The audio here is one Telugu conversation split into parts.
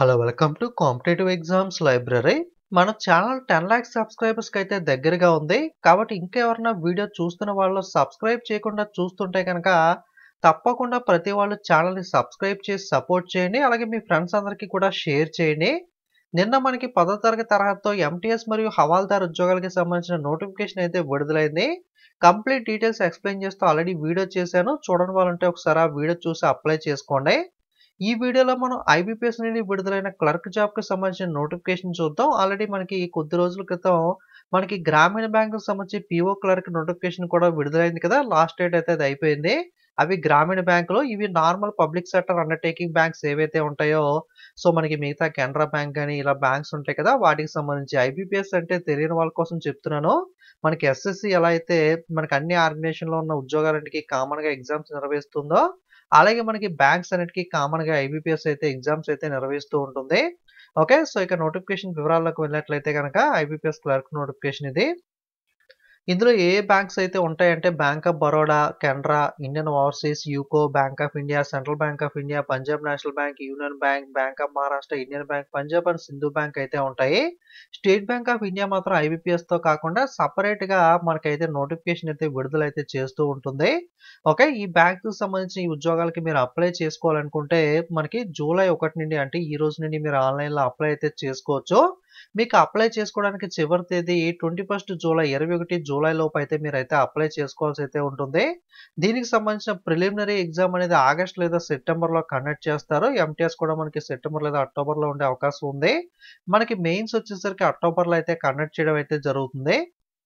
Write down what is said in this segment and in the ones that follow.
Hello welcome to competitive exams library మన ఛానల్ టెన్ ల్యాక్స్ సబ్స్క్రైబర్స్కి అయితే దగ్గరగా ఉంది కాబట్టి ఇంకా ఎవరైనా వీడియో చూస్తున్న వాళ్ళు సబ్స్క్రైబ్ చేయకుండా చూస్తుంటే కనుక తప్పకుండా ప్రతి వాళ్ళు ఛానల్ని సబ్స్క్రైబ్ చేసి సపోర్ట్ చేయండి అలాగే మీ ఫ్రెండ్స్ అందరికీ కూడా షేర్ చేయండి నిన్న మనకి పదో తరగతి తరగతితో ఎంటీఎస్ మరియు హవాల్దార్ ఉద్యోగాలకి సంబంధించిన నోటిఫికేషన్ అయితే విడుదలైంది కంప్లీట్ డీటెయిల్స్ ఎక్స్ప్లెయిన్ చేస్తూ ఆల్రెడీ వీడియో చేశాను చూడని వాళ్ళంటే ఒకసారి ఆ వీడియో చూసి అప్లై చేసుకోండి ఈ వీడియోలో మనం ఐబీపీఎస్ నుండి విడుదలైన క్లర్క్ జాబ్కి సంబంధించిన నోటిఫికేషన్ చూద్దాం ఆల్రెడీ మనకి కొద్ది రోజుల క్రితం మనకి గ్రామీణ బ్యాంకు సంబంధించి పీఓ క్లర్క్ నోటిఫికేషన్ కూడా విడుదలైంది కదా లాస్ట్ డేట్ అయితే అది అయిపోయింది అవి గ్రామీణ బ్యాంకులో ఇవి normal public sector undertaking banks ఏవైతే ఉంటాయో సో మనకి మిగతా కెనరా బ్యాంక్ కానీ ఇలా బ్యాంక్స్ ఉంటాయి కదా వాటికి సంబంధించి ఐబీపీఎస్ అంటే తెలియని వాళ్ళ కోసం చెప్తున్నాను మనకి ఎస్ఎస్సి ఎలా అయితే మనకి అన్ని ఆర్గనైజేషన్లో ఉన్న ఉద్యోగాలన్నిటికీ కామన్గా ఎగ్జామ్స్ నిర్వహిస్తుందో అలాగే మనకి బ్యాంక్స్ అన్నిటికీ కామన్గా ఐబీపీఎస్ అయితే ఎగ్జామ్స్ అయితే నిర్వహిస్తూ ఉంటుంది ఓకే సో ఇక నోటిఫికేషన్ వివరాల్లోకి వెళ్ళినట్లయితే కనుక ఐబీపీఎస్ క్లర్క్ నోటిఫికేషన్ ఇది ఇందులో ఏ బ్యాంక్స్ అయితే ఉంటాయంటే bank of Baroda Canara Indian Overseas UCO bank of India central bank of India Punjab national bank union bank bank of Maharashtra Indian bank Punjab and Sindh bank అయితే ఉంటాయి స్టేట్ బ్యాంక్ ఆఫ్ ఇండియా మాత్రం ఐబీపీఎస్ తో కాకుండా సపరేట్ గా మనకైతే నోటిఫికేషన్ అయితే విడుదల అయితే చేస్తూ ఉంటుంది ఓకే ఈ బ్యాంక్ సంబంధించిన ఈ ఉద్యోగాలకి మీరు అప్లై చేసుకోవాలనుకుంటే మనకి జూలై ఒకటి నుండి అంటే ఈ రోజు నుండి మీరు ఆన్లైన్ లో అప్లై అయితే చేసుకోవచ్చు మీకు అప్లై చేసుకోవడానికి చివరి తేదీ ట్వంటీ ఫస్ట్ జూలై ఇరవై ఒకటి జూలై లోపు అయితే మీరు అయితే అప్లై చేసుకోవాల్సి అయితే ఉంటుంది దీనికి సంబంధించిన ప్రిలిమినరీ ఎగ్జామ్ అనేది ఆగస్ట్ లేదా సెప్టెంబర్ లో కండక్ట్ చేస్తారు ఎంటీఎస్ కూడా మనకి సెప్టెంబర్ లేదా అక్టోబర్ లో ఉండే అవకాశం ఉంది మనకి మెయిన్స్ వచ్చేసరికి అక్టోబర్ లో అయితే కండక్ట్ చేయడం అయితే జరుగుతుంది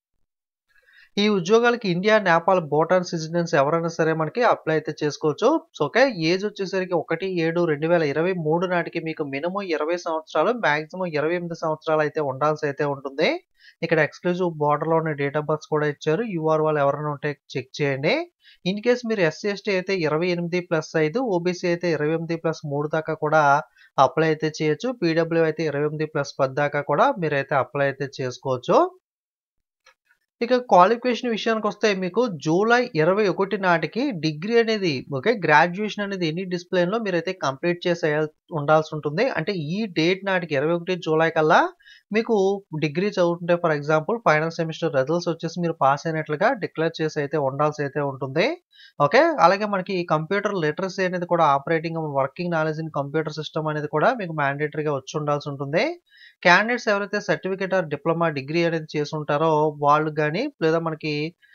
ఈ ఉద్యోగాలకి ఇండియా నేపాల్ భూటాన్ సిటిజన్స్ ఎవరైనా సరే మనకి అప్లై అయితే చేసుకోవచ్చు సో ఓకే ఏజ్ వచ్చేసరికి ఒకటి ఏడు రెండు వేల ఇరవై మూడు నాటికి మీకు మినిమం ఇరవై సంవత్సరాలు మాక్సిమం ఇరవై ఎనిమిది సంవత్సరాలు అయితే ఉండాల్సి అయితే ఉంటుంది ఇక్కడ ఎక్స్క్లూజివ్ బార్డర్ లో ఉన్న డేట్ ఆఫ్ బర్త్ కూడా ఇచ్చారు యూఆర్ వాళ్ళు ఎవరైనా ఉంటే చెక్ చేయండి ఇన్ కేస్ మీరు ఎస్సీ ఎస్టీ అయితే ఇరవై ఎనిమిది ప్లస్ ఐదు ఓబీసీ అయితే ఇరవై ఎనిమిది ప్లస్ మూడు దాకా కూడా అప్లై అయితే చేయొచ్చు పీడబ్ల్యూ అయితే ఇరవై ఎనిమిది ప్లస్ పది దాకా కూడా మీరైతే అప్లై అయితే చేసుకోవచ్చు ఇక క్వాలిఫికేషన్ విషయానికి వస్తే మీకు జూలై ఇరవై ఒకటి నాటికి డిగ్రీ అనేది ఓకే గ్రాడ్యుయేషన్ అనేది ఎనీ డిసిప్లిన్లో మీరైతే కంప్లీట్ చేసే ఉండాల్సి ఉంటుంది అంటే ఈ డేట్ నాటికి ఇరవై ఒకటి జూలై కల్లా మీకు డిగ్రీ చదువుతుంటే for example final semester results వచ్చేసి మీరు పాస్ అయినట్లుగా డిక్లేర్ చేసి అయితే ఉండాల్సి అయితే ఉంటుంది ఓకే అలాగే మనకి కంప్యూటర్ లిటరసీ అనేది కూడా operating working knowledge in computer system అనేది కూడా మీకు మ్యాండేటరీగా వచ్చి ఉండాల్సి ఉంటుంది క్యాండిడేట్స్ ఎవరైతే సర్టిఫికేట్ ఆర్ డిప్లొమా డిగ్రీ అనేది చేసి ఉంటారో వాళ్ళు కానీ లేదా మనకి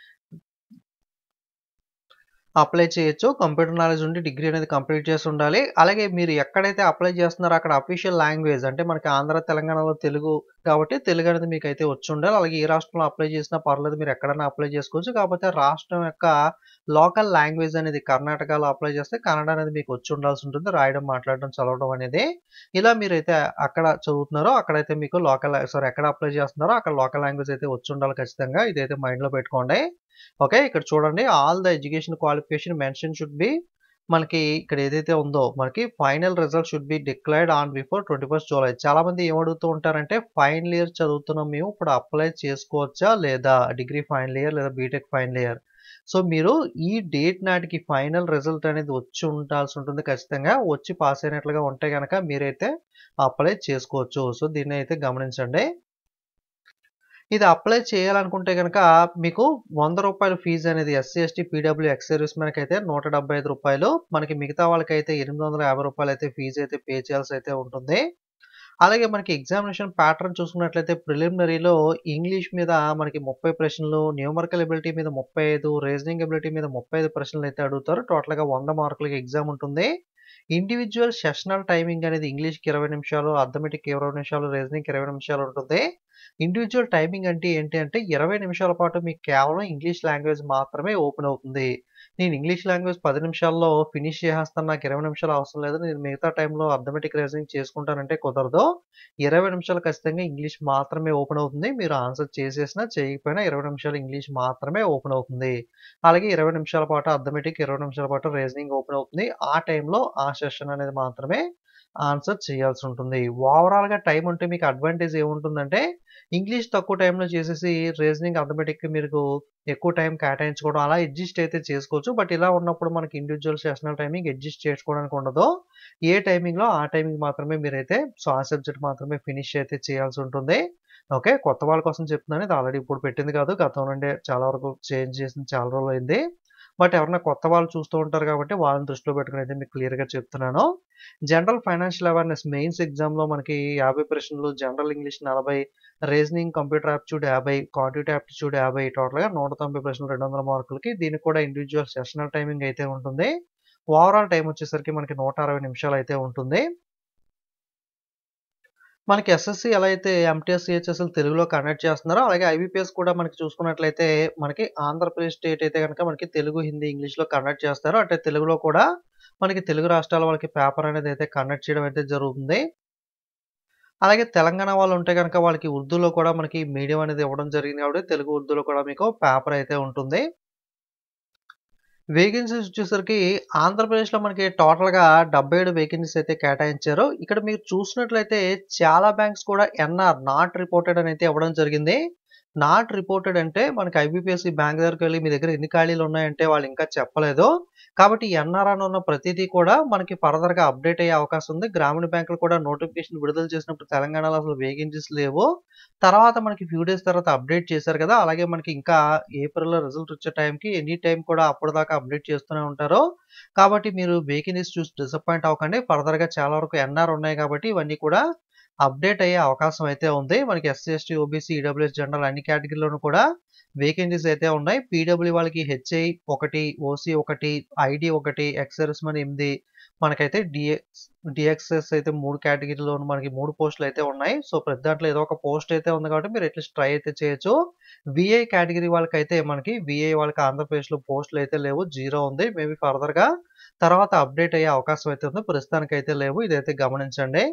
అప్లై చేయొచ్చు కంప్యూటర్ నాలెడ్జ్ ఉండి డిగ్రీ అనేది కంప్లీట్ చేసి ఉండాలి అలాగే మీరు ఎక్కడైతే అప్లై చేస్తున్నారో అక్కడ అఫీషియల్ లాంగ్వేజ్ అంటే మనకి ఆంధ్ర తెలంగాణలో తెలుగు కాబట్టి తెలుగు అనేది మీకు అయితే వచ్చి ఉండాలి అలాగే ఏ రాష్ట్రంలో అప్లై చేసినా పర్లేదు మీరు ఎక్కడైనా అప్లై చేసుకోవచ్చు కాకపోతే రాష్ట్రం యొక్క లోకల్ లాంగ్వేజ్ అనేది కర్ణాటకలో అప్లై చేస్తే కన్నడ అనేది మీకు వచ్చి ఉండాల్సి ఉంటుంది రాయడం మాట్లాడడం చదవడం అనేది ఇలా మీరైతే అక్కడ చదువుతున్నారో అక్కడైతే మీకు లోకల్ సారీ ఎక్కడ అప్లై చేస్తున్నారో అక్కడ లోకల్ లాంగ్వేజ్ అయితే వచ్చి ఉండాలి ఖచ్చితంగా ఇదైతే మైండ్లో పెట్టుకోండి ఓకే ఇక్కడ చూడండి all the education qualification mention should be మనకి ఇక్కడ ఏదైతే ఉందో మనకి final result should be declared on before twenty first July చాలా మంది ఏమడుగుతూ ఉంటారంటే ఫైనల్ ఇయర్ చదువుతున్నాం మేము ఇప్పుడు అప్లై చేసుకోవచ్చా లేదా డిగ్రీ ఫైనల్ ఇయర్ లేదా బీటెక్ ఫైనల్ ఇయర్ సో మీరు ఈ డేట్ నాటికి ఫైనల్ రిజల్ట్ అనేది వచ్చి ఉండాల్సి ఉంటుంది ఖచ్చితంగా వచ్చి పాస్ అయినట్లుగా ఉంటే కనుక మీరైతే అప్లై చేసుకోవచ్చు సో దీన్ని అయితే గమనించండి ఇది అప్లై చేయాలనుకుంటే కనుక మీకు వంద రూపాయల ఫీజు అనేది SC ST PW ex service మనకి అయితే నూట డెబ్బై ఐదు రూపాయలు మనకి మిగతా వాళ్ళకైతే ఎనిమిది వందల యాభై రూపాయలు అయితే ఫీజు అయితే పే చేయాల్సి అయితే ఉంటుంది అలాగే మనకి ఎగ్జామినేషన్ ప్యాటర్న్ చూసుకున్నట్లయితే ప్రిలిమినరీలో ఇంగ్లీష్ మీద మనకి ముప్పై ప్రశ్నలు న్యూమరికల్ ఎబిలిటీ మీద ముప్పై ఐదు రీజనింగ్ ఎబిలిటీ మీద ముప్పై ఐదు ప్రశ్నలు అయితే అడుగుతారు టోటల్గా వంద మార్కులకి ఎగ్జామ్ ఉంటుంది ఇండివిజువల్ సెషనల్ టైమింగ్ అనేది ఇంగ్లీష్కి ఇరవై నిమిషాలు అర్థమెటిక్ ఇరవై నిమిషాలు రీజనింగ్ ఇరవై నిమిషాలు ఉంటుంది ఇండివిజువల్ టైమింగ్ అంటే ఏంటి అంటే ఇరవై నిమిషాల పాటు మీకు కేవలం ఇంగ్లీష్ లాంగ్వేజ్ మాత్రమే ఓపెన్ అవుతుంది నేను ఇంగ్లీష్ లాంగ్వేజ్ పది నిమిషాల్లో ఫినిష్ చేసేస్తాను నాకు ఇరవై నిమిషాలు అవసరం లేదు నేను మిగతా టైంలో అర్థమెటిక్ రీజనింగ్ చేసుకుంటానంటే కుదరదు ఇరవై నిమిషాలు ఖచ్చితంగా ఇంగ్లీష్ మాత్రమే ఓపెన్ అవుతుంది మీరు ఆన్సర్ చేసేసినా చేయకపోయినా ఇరవై నిమిషాలు ఇంగ్లీష్ మాత్రమే ఓపెన్ అవుతుంది అలాగే ఇరవై నిమిషాల పాటు అర్థమెటిక్ ఇరవై నిమిషాల పాటు రీజనింగ్ ఓపెన్ అవుతుంది ఆ టైంలో ఆ సెషన్ అనేది మాత్రమే ఆన్సర్ చేయాల్సి ఉంటుంది. ఓవరాల్‌గా టైమ్ ఉంటే మీకు అడ్వాంటేజ్ ఏముంటుందంటే, ఇంగ్లీష్ తక్కువ టైమ్‌లో చేసేసి రీజనింగ్, అర్థమెటిక్ మీకు ఎక్కువ టైం కేటాయించుకోవడం అలా అడ్జస్ట్ అయితే చేసుకోవచ్చు. బట్ ఇలా ఉన్నప్పుడు మనకి ఇండివిడ్యువల్ సెషనల్ టైమింగ్ అడ్జస్ట్ చేసుకోవడానికి ఉండదు. ఏ టైమింగ్‌లో ఆ టైమింగ్ మాత్రమే మీరైతే సో, ఆ సబ్జెక్ట్ మాత్రమే ఫినిష్ అయితే చేయాల్సి ఉంటుంది. ఓకే. కొత్త వాళ్ళ కోసం చెప్తున్నాను. ఇది ఆల్రెడీ ఇప్పుడు పెట్టింది కాదు. గతం నుండే చాలా వరకు చేంజ్ చేసింది చాలా రోజులైంది. బట్ ఎవరైనా కొత్త వాళ్ళు చూస్తూ ఉంటారు కాబట్టి వాళ్ళని దృష్టిలో పెట్టుకొని అయితే మీకు క్లియర్‌గా చెప్తున్నాను. జనరల్ ఫైనాన్షియల్ అవేర్‌నెస్ మెయిన్స్ ఎగ్జామ్‌లో మనకి 50 ప్రశ్నలు, general English 40, reasoning, computer aptitude 50, quantity aptitude 50 టోటల్‌గా 190 ప్రశ్నలు 200 మార్కులకి. దీనికి కూడా ఇండివిడ్యువల్ సెషనల్ టైమింగ్ అయితే ఉంటుంది. ఓవరాల్ టైమ్ వచ్చేసరికి మనకి 160 నిమిషాలు అయితే ఉంటుంది. మనకి ఎస్ఎస్‌సి ఎలా అయితే ఎంటీఎస్, సీహెచ్ఎస్‌ఎల్ తెలుగులో కండక్ట్ చేస్తున్నారో, అలాగే ఐబీపీఎస్ కూడా మనకి చూసుకున్నట్లయితే మనకి ఆంధ్రప్రదేశ్ స్టేట్ అయితే గనక మనకి తెలుగు, హిందీ, ఇంగ్లీష్‌లో కండక్ట్ చేస్తారు. అంటే తెలుగులో కూడా మనకి తెలుగు రాష్ట్రాల వాళ్ళకి పేపర్ అనేది అయితే కండక్ట్ చేయడం అయితే జరుగుతుంది. అలాగే తెలంగాణ వాళ్ళు ఉంటే గనక వాళ్ళకి ఉర్దూలో కూడా మనకి మీడియం అనేది ఇవ్వడం జరిగింది కాబట్టి తెలుగు, ఉర్దూలో కూడా మీకు పేపర్ అయితే ఉంటుంది. వేకెన్సీస్ వచ్చేసరికి ఆంధ్రప్రదేశ్‌లో మనకి టోటల్‌గా 77 వేకెన్సీస్ అయితే కేటాయించారు. ఇక్కడ మీరు చూసినట్లయితే చాలా బ్యాంక్స్ కూడా ఎన్ఆర్ నాట్ రిపోర్టెడ్ అని అయితే ఇవ్వడం జరిగింది. నాట్ రిపోర్టెడ్ అంటే మనకి ఐబీపీఎస్ బ్యాంక్ దగ్గరికి వెళ్లి మీ దగ్గర ఎన్ని ఖాళీలు ఉన్నాయంటే వాళ్ళు ఇంకా చెప్పలేదు. కాబట్టి ఎన్ఆర్ అని ఉన్న ప్రతిదీ కూడా మనకి ఫర్దర్‌గా అప్డేట్ అయ్యే అవకాశం ఉంది. గ్రామీణ బ్యాంకులు కూడా నోటిఫికేషన్ విడుదల చేసినప్పుడు తెలంగాణలో అసలు వేకెన్సీస్ లేవు. తర్వాత మనకి ఫ్యూ డేస్ తర్వాత అప్డేట్ చేశారు కదా! అలాగే మనకి ఇంకా ఏప్రిల్‌లో రిజల్ట్ వచ్చే టైంకి ఎనీ టైమ్ కూడా అప్పటిదాకా అప్డేట్ చేస్తూనే ఉంటారు. కాబట్టి మీరు వేకెన్సీస్ చూసి డిసప్పాయింట్ అవ్వకండి. ఫర్దర్‌గా చాలా వరకు ఎన్ఆర్ ఉన్నాయి కాబట్టి ఇవన్నీ కూడా అప్డేట్ అయ్యే అవకాశం అయితే ఉంది. మనకి SC, ST, OBC, EWS, general అన్ని కేటగిరీలోనూ కూడా వేకెన్సీస్ అయితే ఉన్నాయి. పీడబ్ల్యూ వాళ్ళకి HI 1, OC 1, ID 1, ex servicemen 8 మనకైతే డీఎక్స్ డీఎక్స్ఎస్ అయితే 3 కేటగిరీలోను మనకి 3 పోస్టులు అయితే ఉన్నాయి. సో, ప్రతి దాంట్లో ఏదో ఒక పోస్ట్ అయితే ఉంది కాబట్టి మీరు అట్‌లీస్ట్ ట్రై అయితే చేయొచ్చు. వీఐ కేటగిరీ వాళ్ళకైతే మనకి వీఐ వాళ్ళకి ఆంధ్రప్రదేశ్‌లో పోస్టులు అయితే లేవు. జీరో ఉంది. మేబీ ఫర్దర్‌గా తర్వాత అప్డేట్ అయ్యే అవకాశం అయితే ఉంది. ప్రస్తుతానికైతే లేవు. ఇదైతే గమనించండి.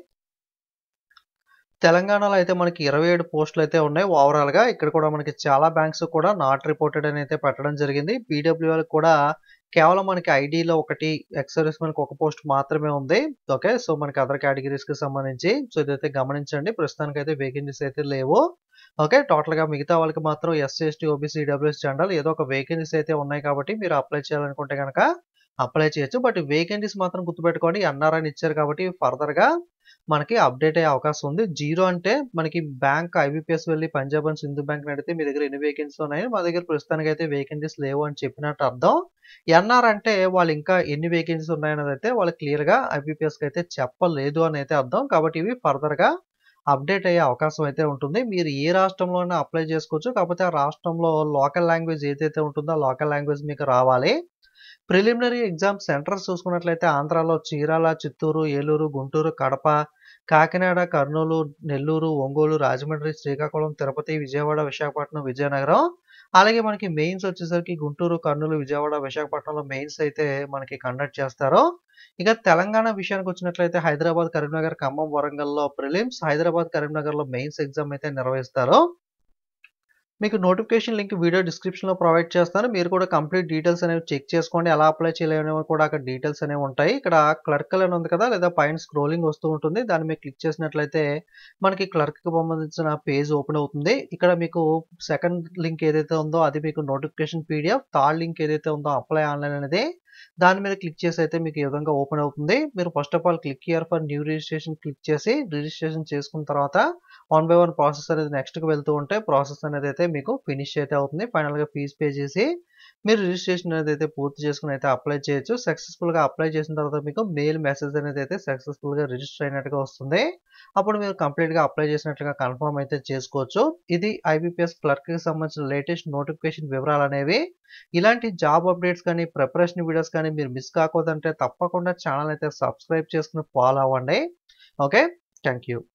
తెలంగాణలో అయితే మనకి 27 పోస్టులు అయితే ఉన్నాయి ఓవరాల్‌గా. ఇక్కడ కూడా మనకి చాలా బ్యాంక్స్ కూడా నాట్ రిపోర్టెడ్ అని అయితే పెట్టడం జరిగింది. పీడబ్ల్యూ వాళ్ళకి కూడా కేవలం మనకి ఐడీలో ఒకటి, ఎక్స్ సర్వీస్‌మెన్‌కి ఒక పోస్ట్ మాత్రమే ఉంది. ఓకే. సో, మనకి అదర్ కేటగిరీస్‌కి సంబంధించి. సో, ఇదైతే గమనించండి. ప్రస్తుతానికైతే వేకెన్సీస్ అయితే లేవు. ఓకే. టోటల్‌గా మిగతా వాళ్ళకి మాత్రం SC, ST, OBC, EWS, general ఏదో ఒక వేకెన్సీస్ అయితే ఉన్నాయి కాబట్టి మీరు అప్లై చేయాలనుకుంటే గనక అప్లై చేయొచ్చు. బట్ వేకెన్సీస్ మాత్రం గుర్తుపెట్టుకోండి. ఎన్ఆర్ అని ఇచ్చారు కాబట్టి ఫర్దర్‌గా మనకి అప్డేట్ అయ్యే అవకాశం ఉంది. జీరో అంటే మనకి బ్యాంక్ ఐబీపీఎస్ వెళ్లి పంజాబ్ అండ్ సింధు బ్యాంక్‌ని అడిగితే మీ దగ్గర ఎన్ని వేకెన్సీస్ ఉన్నాయని మా దగ్గర ప్రస్తుతానికైతే వేకెన్సీస్ లేవు అని చెప్పినట్టు అర్థం. ఎన్ఆర్ అంటే వాళ్ళు ఇంకా ఎన్ని వేకెన్సీస్ ఉన్నాయన్నదైతే వాళ్ళు క్లియర్‌గా ఐబీపీఎస్‌కి అయితే చెప్పలేదు అని అయితే అర్థం. కాబట్టి ఇవి ఫర్దర్‌గా అప్డేట్ అయ్యే అవకాశం అయితే ఉంటుంది. మీరు ఏ రాష్ట్రంలో అయినా అప్లై చేసుకోవచ్చు. కాకపోతే ఆ రాష్ట్రంలో లోకల్ లాంగ్వేజ్ ఏదైతే ఉంటుందో ఆ లోకల్ లాంగ్వేజ్ మీకు రావాలి. ప్రిలిమినరీ ఎగ్జామ్ సెంటర్స్ చూసుకున్నట్లయితే ఆంధ్రాలో చీరాల, చిత్తూరు, ఏలూరు, గుంటూరు, కడప, కాకినాడ, కర్నూలు, నెల్లూరు, ఒంగోలు, రాజమండ్రి, శ్రీకాకుళం, తిరుపతి, విజయవాడ, విశాఖపట్నం, విజయనగరం. అలాగే మనకి మెయిన్స్ వచ్చేసరికి గుంటూరు, కర్నూలు, విజయవాడ, విశాఖపట్నంలో మెయిన్స్ అయితే మనకి కండక్ట్ చేస్తారు. ఇక తెలంగాణ విషయానికి వచ్చినట్లయితే హైదరాబాద్, కరీంనగర్, ఖమ్మం, వరంగల్‌లో ప్రిలిమ్స్, హైదరాబాద్, కరీంనగర్‌లో మెయిన్స్ ఎగ్జామ్ అయితే నిర్వహిస్తారు. మీకు నోటిఫికేషన్ లింక్ వీడియో డిస్క్రిప్షన్‌లో ప్రొవైడ్ చేస్తాను. మీరు కూడా కంప్లీట్ డీటెయిల్స్ అనేవి చెక్ చేసుకోండి. ఎలా అప్లై చేయాలి అనేవి కూడా అక్కడ డీటెయిల్స్ అనేవి ఉంటాయి. ఇక్కడ క్లర్కల్ అని ఉంది కదా! లేదా పైన స్క్రోలింగ్ వస్తూ ఉంటుంది. దాన్ని మీరు క్లిక్ చేసినట్లయితే మనకి క్లర్క్‌కి సంబంధించిన పేజ్ ఓపెన్ అవుతుంది. ఇక్కడ మీకు సెకండ్ లింక్ ఏదైతే ఉందో అది మీకు నోటిఫికేషన్ పీడిఎఫ్. థర్డ్ లింక్ ఏదైతే ఉందో అప్లై ఆన్‌లైన్ అనేది దాని మీద క్లిక్ చేసి అయితే మీకు ఈ విధంగా ఓపెన్ అవుతుంది. మీరు first of all click here for new registration click చేసి రిజిస్ట్రేషన్ చేసుకున్న తర్వాత వన్ బై వన్ ప్రాసెస్ అనేది నెక్స్ట్‌కి వెళ్తూ ఉంటే ప్రాసెస్ అనేది అయితే మీకు ఫినిష్ అయితే అవుతుంది. ఫైనల్‌గా ఫీజ్ పే చేసి మీరు రిజిస్ట్రేషన్ అనేది అయితే పూర్తి చేసుకొని అయితే అప్లై చేయొచ్చు. సక్సెస్‌ఫుల్‌గా అప్లై చేసిన తర్వాత మీకు మెయిల్ మెసేజ్ అనేది అయితే సక్సెస్‌ఫుల్‌గా రిజిస్టర్ అయినట్టుగా వస్తుంది. అప్పుడు మీరు కంప్లీట్‌గా అప్లై చేసినట్లుగా కన్ఫర్మ్ అయితే చేసుకోవచ్చు. ఇది ఐబీపీఎస్ క్లర్క్‌కి సంబంధించిన లేటెస్ట్ నోటిఫికేషన్ వివరాలనేవి. ఇలాంటి జాబ్ అప్డేట్స్ కానీ, ప్రిపరేషన్ వీడియోస్ కానీ మీరు మిస్ కాకూడదంటే తప్పకుండా ఛానెల్ అయితే సబ్స్క్రైబ్ చేసుకొని ఫాలో అవ్వండి. ఓకే. Thank you.